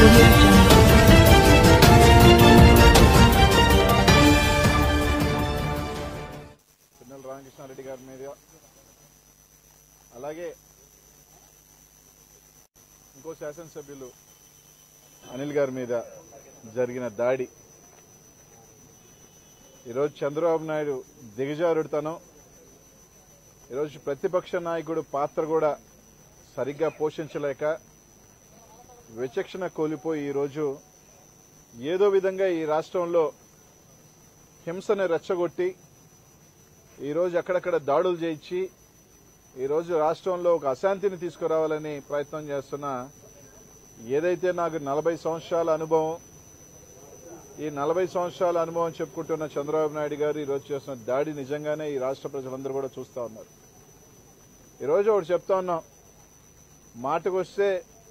audio jungle. పిన్నెల Ramakrishna Reddy గారి మీద అలాగే ఇంకో శాసనసభ్యులు అనిల్ గారి మీద జరిగిన దాడి ఈరోజు చంద్రబాబు నాయుడు దిగజారుడుతనం ఈరోజు ప్రతిపక్ష నాయకుడు పాత్ర కూడా సరిగ్గా పోషించలేక విచక్షణ కోల్పోయి ఈరోజు ఏదో విధంగా ఈ రాష్ట్రంలో హింసను రెచ్చగొట్టి ఈరోజు అక్కడక్కడ దాడులు చేయించి ఈరోజు రాష్ట్రంలో ఒక అశాంతిని తీసుకురావాలని ప్రయత్నం చేస్తున్న ఏదైతే నాకు నలభై సంవత్సరాల అనుభవం ఈ నలభై సంవత్సరాల అనుభవం చెప్పుకుంటున్న చంద్రబాబు నాయుడు గారు ఈరోజు చేస్తున్న దాడి నిజంగానే ఈ రాష్ట్ర ప్రజలందరూ కూడా చూస్తా ఉన్నారు ఈరోజు ఒకటి చెప్తా ఉన్నాం మాటకు వస్తే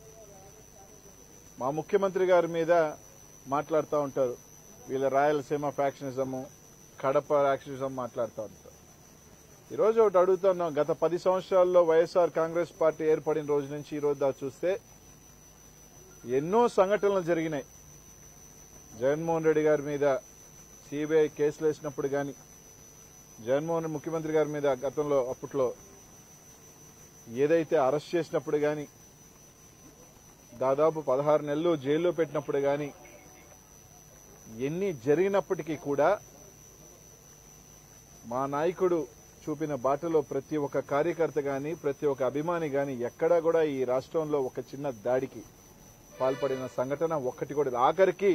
మా ముఖ్యమంత్రి గారి మీద మాట్లాడుతూ ఉంటారు వీళ్ళ రాయలసీమ ఫ్యాక్షనిజము కడప ఫ్యాక్షనిజం మాట్లాడుతూ ఉంటారు ఈరోజు ఒకటి అడుగుతున్నాం గత పది సంవత్సరాల్లో వైఎస్ఆర్ కాంగ్రెస్ పార్టీ ఏర్పడిన రోజు నుంచి ఈ రోజు దాకా చూస్తే ఎన్నో సంఘటనలు జరిగినాయి జగన్మోహన్ రెడ్డి గారి మీద సిబిఐ కేసులు వేసినప్పుడు కానీ జగన్మోహన్ రెడ్డి ముఖ్యమంత్రి గారి మీద గతంలో అప్పట్లో ఏదైతే అరెస్ట్ చేసినప్పుడు కానీ దాదాపు పదహారు నెలలు జైల్లో పెట్టినప్పుడు కానీ ఎన్ని జరిగినప్పటికీ కూడా మా నాయకుడు చూపిన బాటలో ప్రతి ఒక్క కార్యకర్త గాని ప్రతి ఒక్క అభిమాని గాని ఎక్కడా కూడా ఈ రాష్ట్రంలో ఒక చిన్న దాడికి పాల్పడిన సంఘటన ఒక్కటి కూడా లేదు. ఆఖరికి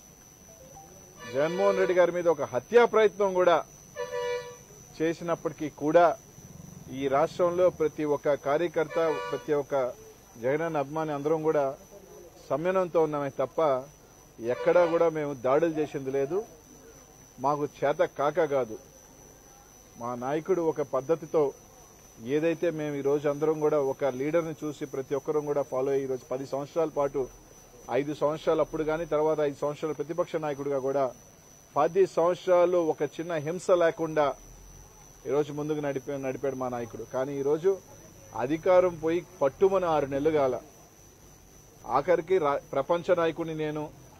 జగన్మోహన్ రెడ్డి గారి మీద ఒక హత్యా ప్రయత్నం కూడా చేసినప్పటికీ కూడా ఈ రాష్ట్రంలో ప్రతి ఒక్క కార్యకర్త ప్రతి ఒక్క జగనన్న అభిమాని అందరం కూడా సంయమనంతో ఉన్నామే తప్ప ఎక్కడా కూడా మేము దాడులు చేసింది లేదు మాకు చేత కాక కాదు మా నాయకుడు ఒక పద్ధతితో ఏదైతే మేము ఈ రోజు అందరం కూడా ఒక లీడర్ని చూసి ప్రతి ఒక్కరం కూడా ఫాలో అయ్యి ఈరోజు పది సంవత్సరాల పాటు ఐదు సంవత్సరాలు అప్పుడు కానీ తర్వాత ఐదు సంవత్సరాల ప్రతిపక్ష నాయకుడిగా కూడా పది సంవత్సరాలు ఒక చిన్న హింస లేకుండా ఈరోజు ముందుకు నడిపి నడిపాడు మా నాయకుడు కానీ ఈరోజు అధికారం పోయి పట్టుమని ఆరు నెలలు గాల ఆఖరికి రా- ప్రపంచ నాయకుడిని నేను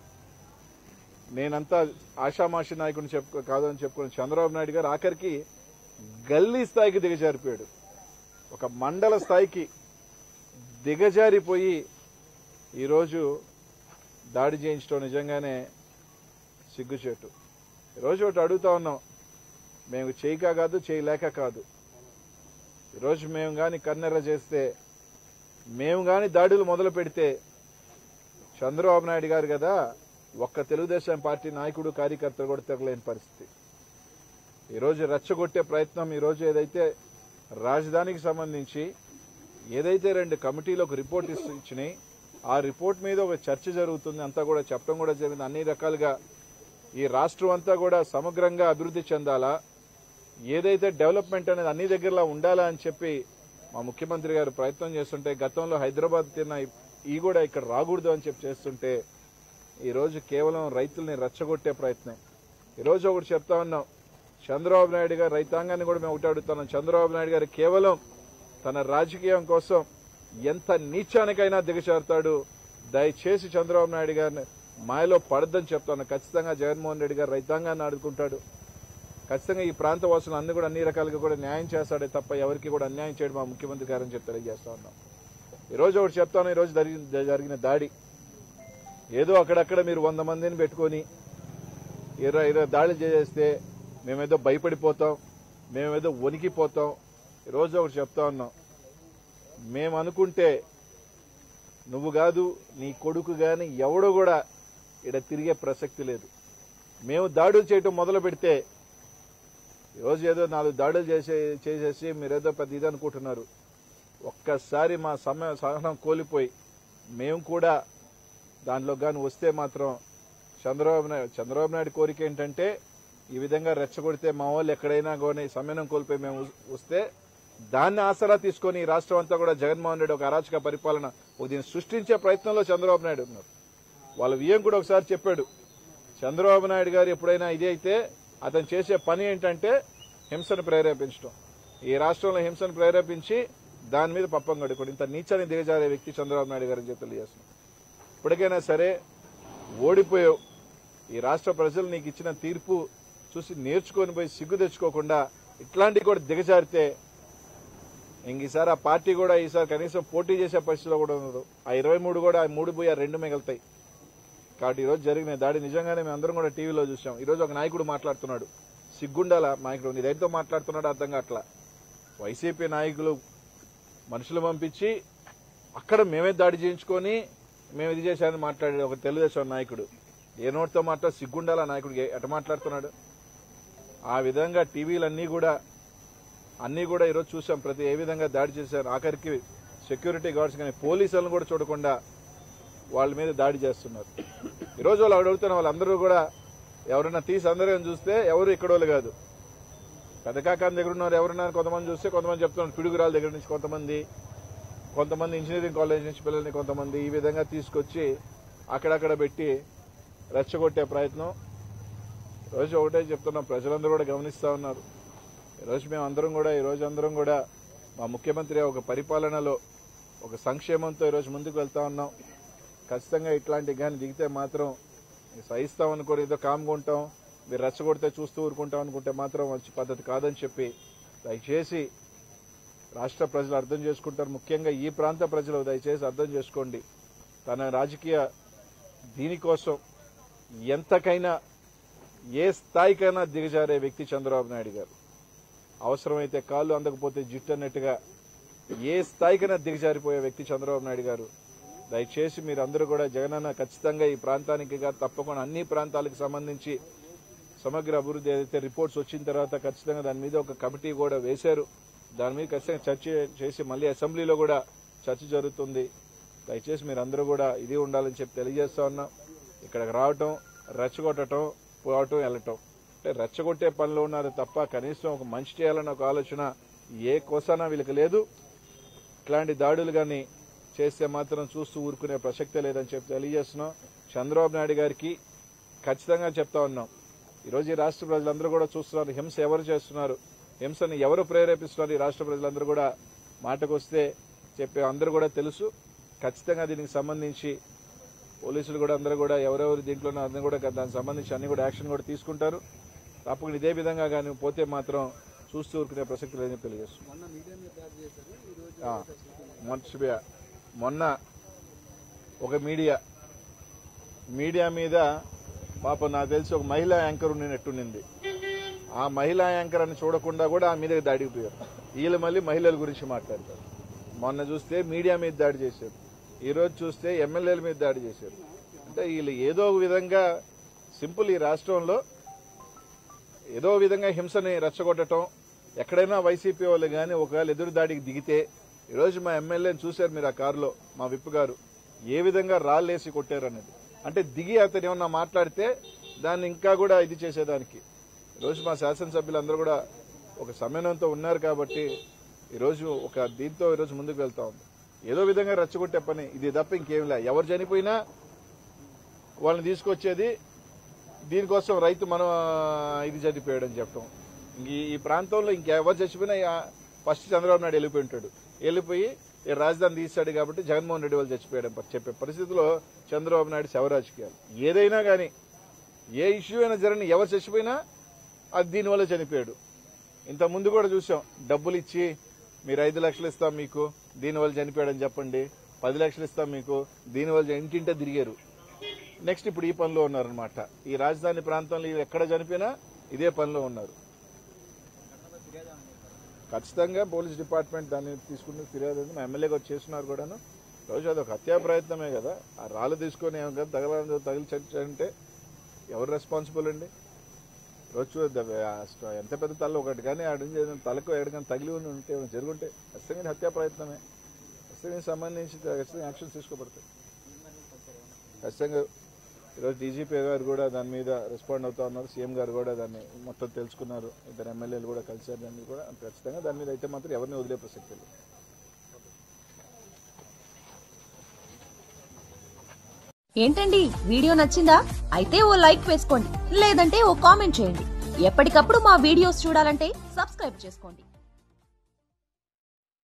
నేనంతా ఆషామాషి నాయకుడిని చెప్పుకో కాదు అని చెప్పుకుని చంద్రబాబు నాయుడు గారు ఆఖరికి గల్లీ స్థాయికి దిగజారిపోయాడు ఒక మండల స్థాయికి దిగజారిపోయి ఈరోజు దాడి చేయించడం నిజంగానే సిగ్గుచేటు ఈరోజు ఒకటి అడుగుతా ఉన్నాం మేము చేయక కాదు చేయలేక కాదు ఈరోజు మేము కానీ కన్నెర్ర చేస్తే మేము కానీ దాడులు మొదలు పెడితే చంద్రబాబు నాయుడు గారు కదా ఒక్క తెలుగుదేశం పార్టీ నాయకుడు కార్యకర్తలు కూడా తిరగలేని పరిస్థితి ఈరోజు రెచ్చగొట్టే ప్రయత్నం ఈరోజు ఏదైతే రాజధానికి సంబంధించి ఏదైతే రెండు కమిటీలు ఒక రిపోర్ట్ ఇస్తూ ఇచ్చినాయి ఆ రిపోర్ట్ మీద ఒక చర్చ జరుగుతుంది అంతా కూడా చెప్పడం కూడా జరిగింది అన్ని రకాలుగా ఈ రాష్ట్రం అంతా కూడా సమగ్రంగా అభివృద్ధి చెందాలా ఏదైతే డెవలప్మెంట్ అనేది అన్ని దగ్గరలా ఉండాలా అని చెప్పి మా ముఖ్యమంత్రి గారు ప్రయత్నం చేస్తుంటే గతంలో హైదరాబాద్ తిన్న ఈ కూడా ఇక్కడ రాకూడదు అని చెప్పి చేస్తుంటే ఈ రోజు కేవలం రైతుల్ని రెచ్చగొట్టే ప్రయత్నం ఈ రోజు ఒకటి చెప్తా ఉన్నాం చంద్రబాబు నాయుడు గారు రైతాంగాన్ని కూడా మేము ఒకటి అడుగుతున్నాం చంద్రబాబు నాయుడు గారు కేవలం తన రాజకీయం కోసం ఎంత నీచానికైనా దిగజారుతాడు దయచేసి చంద్రబాబు నాయుడు గారిని మాయలో పడద్దని చెప్తాను ఖచ్చితంగా జగన్మోహన్ రెడ్డి గారు రైతాంగాన్ని ఆడుకుంటాడు ఖచ్చితంగా ఈ ప్రాంత వాసులు అన్ని కూడా అన్ని రకాలుగా కూడా న్యాయం చేస్తాడే తప్ప ఎవరికి కూడా అన్యాయం చేయడం మా ముఖ్యమంత్రి గారని చెప్పి తెలియజేస్తా ఉన్నాం ఈ రోజు ఒకటి చెప్తాను ఈ రోజు జరిగిన జరిగిన దాడి ఏదో అక్కడక్కడ మీరు వంద మందిని పెట్టుకొని ఇరవై ఇరవై దాడులు చేసేస్తే మేమేదో భయపడిపోతాం మేమేదో వణికిపోతాం ఈరోజు ఒకటి చెప్తా ఉన్నాం మేము అనుకుంటే నువ్వు కాదు నీ కొడుకు గాని ఎవడో కూడా ఇక్కడ తిరిగే ప్రసక్తి లేదు మేము దాడులు చేయటం మొదలు పెడితే ఈరోజు ఏదో నాలుగు దాడులు చేసే చేసేసి మీరేదో పెద్ద ఇది అనుకుంటున్నారు ఒక్కసారి మా సమయ సహనం కోల్పోయి మేము కూడా దానిలో కానీ వస్తే మాత్రం చంద్రబాబు నాయుడు చంద్రబాబు నాయుడు కోరిక ఏంటంటే ఈ విధంగా రెచ్చగొడితే మా వాళ్ళు ఎక్కడైనా కానీ సమయం కోల్పోయి మేము వస్తే దాన్ని ఆసరా తీసుకొని ఈ రాష్ట్రం అంతా కూడా జగన్మోహన్ రెడ్డి ఒక అరాచక పరిపాలన ఒక దీన్ని సృష్టించే ప్రయత్నంలో చంద్రబాబు నాయుడు ఉన్నారు వాళ్ళ వియ్యం కూడా ఒకసారి చెప్పాడు చంద్రబాబు నాయుడు గారు ఎప్పుడైనా ఇది అయితే అతను చేసే పని ఏంటంటే హింసను ప్రేరేపించడం ఈ రాష్ట్రంలో హింసను ప్రేరేపించి దాని మీద పప్పం గడుకోడు ఇంత నీచాన్ని దిగజారే వ్యక్తి చంద్రబాబు నాయుడు గారు అని చెప్పి తెలియజేస్తున్నాం ఇప్పటికైనా సరే ఓడిపోయావు ఈ రాష్ట్ర ప్రజలు నీకు ఇచ్చిన తీర్పు చూసి నేర్చుకొని పోయి సిగ్గు తెచ్చుకోకుండా ఇట్లాంటివి కూడా దిగజారితే ఇంక ఈసారి ఆ పార్టీ కూడా ఈసారి కనీసం పోటీ చేసే పరిస్థితిలో కూడా ఉండదు ఆ ఇరవై మూడు కూడా ఆ మూడు పోయి ఆ రెండు మిగులుతాయి కాబట్టి ఈరోజు జరిగిన దాడి నిజంగానే మేము అందరం కూడా టీవీలో చూసాం ఈరోజు ఒక నాయకుడు మాట్లాడుతున్నాడు సిగ్గుండాల నాయకుడు నీ రైతుతో మాట్లాడుతున్నాడు అర్థం కావట్లా వైసీపీ నాయకులు మనుషులు పంపించి అక్కడ మేమే దాడి చేయించుకొని మేము ఇది చేశామని మాట్లాడే ఒక తెలుగుదేశం నాయకుడు ఏ నోటితో మాట్లాడు సిగ్గుండాల నాయకుడు ఎట మాట్లాడుతున్నాడు ఆ విధంగా టీవీలన్నీ కూడా అన్నీ కూడా ఈరోజు చూసాం ప్రతి ఏ విధంగా దాడి చేశారు ఆఖరికి సెక్యూరిటీ గార్డ్స్ కానీ పోలీసులను కూడా చూడకుండా వాళ్ళ మీద దాడి చేస్తున్నారు ఈరోజు వాళ్ళు అడుగుతున్న వాళ్ళందరూ కూడా ఎవరైనా తీసి అందరూ చూస్తే ఎవరు ఇక్కడోళ్ళు కాదు పెదకాకాని దగ్గర ఉన్నారు ఎవరున్నారు కొంతమంది చూస్తే కొంతమంది చెప్తున్నారు పిడుగురాల దగ్గర నుంచి కొంతమంది కొంతమంది ఇంజనీరింగ్ కాలేజ్ నుంచి పిల్లల్ని కొంతమంది ఈ విధంగా తీసుకొచ్చి అక్కడక్కడ పెట్టి రెచ్చగొట్టే ప్రయత్నం రోజు ఒకటే చెప్తున్నాం ప్రజలందరూ కూడా గమనిస్తా ఉన్నారు ఈరోజు మేము అందరం కూడా ఈ రోజు అందరం కూడా మా ముఖ్యమంత్రి ఒక పరిపాలనలో ఒక సంక్షేమంతో ఈరోజు ముందుకు వెళ్తా ఉన్నాం ఖచ్చితంగా ఇట్లాంటి కానీ దిగితే మాత్రం సహిస్తాం అనుకోని ఏదో కామ్గా ఉంటాం మీరు రెచ్చగొడితే చూస్తూ ఊరుకుంటాం అనుకుంటే మాత్రం మంచి పద్ధతి కాదని చెప్పి దయచేసి రాష్ట్ర ప్రజలు అర్థం చేసుకుంటారు ముఖ్యంగా ఈ ప్రాంత ప్రజలు దయచేసి అర్థం చేసుకోండి తన రాజకీయ దీనికోసం ఎంతకైనా ఏ స్థాయికైనా దిగజారే వ్యక్తి చంద్రబాబు నాయుడు గారు అవసరమైతే కాళ్ళు అందకపోతే జిట్టు అన్నట్టుగా ఏ స్థాయికైనా దిగజారిపోయే వ్యక్తి చంద్రబాబు నాయుడు గారు దయచేసి మీరందరూ కూడా జగనన్న ఖచ్చితంగా ఈ ప్రాంతానికి కాదు తప్పకుండా అన్ని ప్రాంతాలకు సంబంధించి సమగ్ర అభివృద్ధి ఏదైతే రిపోర్ట్స్ వచ్చిన తర్వాత ఖచ్చితంగా దాని మీద ఒక కమిటీ కూడా వేశారు దాని మీద ఖచ్చితంగా చర్చ చేసి మళ్ళీ అసెంబ్లీలో కూడా చర్చ జరుగుతుంది దయచేసి మీరందరూ కూడా ఇది ఉండాలని చెప్పి తెలియజేస్తా ఉన్నాం ఇక్కడికి రావటం రెచ్చగొట్టడం పోవటం వెళ్ళటం అంటే రెచ్చగొట్టే పనిలో ఉన్నారు తప్ప కనీసం ఒక మంచి చేయాలన్న ఒక ఆలోచన ఏ కోసానా వీళ్ళకి లేదు ఇట్లాంటి దాడులు కానీ చేస్తే మాత్రం చూస్తూ ఊరుకునే ప్రసక్తే లేదని చెప్పి తెలియజేస్తున్నాం చంద్రబాబు నాయుడు గారికి ఖచ్చితంగా చెప్తా ఉన్నాం ఈరోజు ఈ రాష్ట్ర ప్రజలందరూ కూడా చూస్తున్నారు హింస ఎవరు చేస్తున్నారు హింసని ఎవరు ప్రేరేపిస్తున్నారు ఈ రాష్ట్ర ప్రజలందరూ కూడా మాటకు వస్తే చెప్పే అందరూ కూడా తెలుసు ఖచ్చితంగా దీనికి సంబంధించి పోలీసులు కూడా అందరూ కూడా ఎవరెవరు దీంట్లో అందరూ కూడా దానికి సంబంధించి అన్ని కూడా యాక్షన్ కూడా తీసుకుంటారు తప్పకుండా ఇదే విధంగా కానీ పోతే మాత్రం చూస్తూ ఊరుకునే ప్రసక్తి లేదని తెలియజేస్తున్నాం మొన్న మీడియా మీద దాడి చేశారు ఈ రోజు ఆ, మర్చిపోయా మొన్న ఒక మీడియా మీడియా మీద పాప నాకు తెలిసి ఒక మహిళా యాంకర్ ఉన్నట్టునింది ఆ మహిళా యాంకర్ అని చూడకుండా కూడా ఆ మీద దాడికి పోయారు వీళ్ళు మళ్ళీ మహిళల గురించి మాట్లాడతారు మొన్న చూస్తే మీడియా మీద దాడి చేశారు ఈ రోజు చూస్తే ఎమ్మెల్యేల మీద దాడి చేశారు అంటే వీళ్ళు ఏదో ఒక విధంగా సింపుల్ ఈ రాష్ట్రంలో ఏదో విధంగా హింసని రెచ్చగొట్టడం ఎక్కడైనా వైసీపీ వాళ్ళు కానీ ఒకవేళ ఎదురు దాడికి దిగితే ఈరోజు మా ఎమ్మెల్యేని చూశారు మీరు ఆ కారులో మా విప్ గారు ఏ విధంగా రాళ్ళేసి కొట్టారు అనేది అంటే దిగి అతను ఏమన్నా మాట్లాడితే దాన్ని ఇంకా కూడా ఇది చేసేదానికి ఈరోజు మా శాసనసభ్యులందరూ కూడా ఒక సమన్వయంతో ఉన్నారు కాబట్టి ఈరోజు ఒక దీంతో ఈరోజు ముందుకు వెళ్తా ఉంది ఏదో విధంగా రెచ్చగొట్టే పని ఇది తప్ప ఇంకేం లే ఎవరు చనిపోయినా వాళ్ళని తీసుకొచ్చేది దీనికోసం రైతు మనం ఆ, ఇది చనిపోయాడు అని చెప్పడం ఇంక ఈ- ఈ ప్రాంతంలో ఇంకెవరు చచ్చిపోయినా ఆ- ఫస్ట్ చంద్రబాబు నాయుడు వెళ్ళిపోయి ఉంటాడు వెళ్ళిపోయి ఈ రాజధాని తీశాడు కాబట్టి జగన్మోహన్ రెడ్డి వాళ్ళు చచ్చిపోయాడు అని చెప్పే పరిస్థితిలో చంద్రబాబు నాయుడు శవ రాజకీయాలు ఏదైనా కానీ ఏ ఇష్యూ అయినా జరిగిన ఎవరు చచ్చిపోయినా అది దీనివల్ల చనిపోయాడు ఇంత ముందు కూడా చూసాం డబ్బులు ఇచ్చి మీరు ఐదు లక్షలు ఇస్తాం మీకు దీనివల్ల చనిపోయాడని చెప్పండి పది లక్షలు ఇస్తాం మీకు దీనివల్ల ఇంటింటే తిరిగారు నెక్స్ట్ ఇప్పుడు ఈ పనిలో ఉన్నారనమాట ఈ రాజధాని ప్రాంతంలో వీళ్ళు ఎక్కడ చనిపోయినా ఇదే పనిలో ఉన్నారు ఖచ్చితంగా పోలీస్ డిపార్ట్మెంట్ దాన్ని తీసుకుని ఫిర్యాదు ఉంది. మా ఎమ్మెల్యేగా వచ్చి చేస్తున్నారు కూడాను రోజు అదొక హత్యా ప్రయత్నమే కదా ఆ రాళ్ళు తీసుకొని ఏమో కదా తగల తగిలి చచ్చారంటే ఎవరు రెస్పాన్సిబుల్ అండి రోజు చూద్దాం. ఆ స్ట- ఎంత పెద్ద తల ఒకటి కానీ ఆడ నుంచి ఏదైనా తలకు ఎక్కడికైనా తగిలి ఉండి ఉంటే ఏమైనా జరుగుంటే ఖచ్చితంగా హత్యా ప్రయత్నమే ఖచ్చితంగా సంబంధించి ఖచ్చితంగా యాక్షన్స్ తీసుకోబడతాయి ఖచ్చితంగా ఈరోజు డీజీపీ గారు కూడా దాని మీద రెస్పాండ్ అవుతా ఉన్నారు సీఎం గారు కూడా దాన్ని మొత్తం తెలుసుకున్నారు ఇద్దరు ఎమ్మెల్యేలు కూడా కలిసారు దాన్ని కూడా ఖచ్చితంగా దాని మీద అయితే మాత్రం ఎవరిని వదిలే ప్రసక్తి లేదు ఏంటండి వీడియో నచ్చిందా అయితే ఓ లైక్ వేసుకోండి లేదంటే ఓ కామెంట్ చేయండి ఎప్పటికప్పుడు మా వీడియోస్ చూడాలంటే సబ్స్క్రైబ్ చేసుకోండి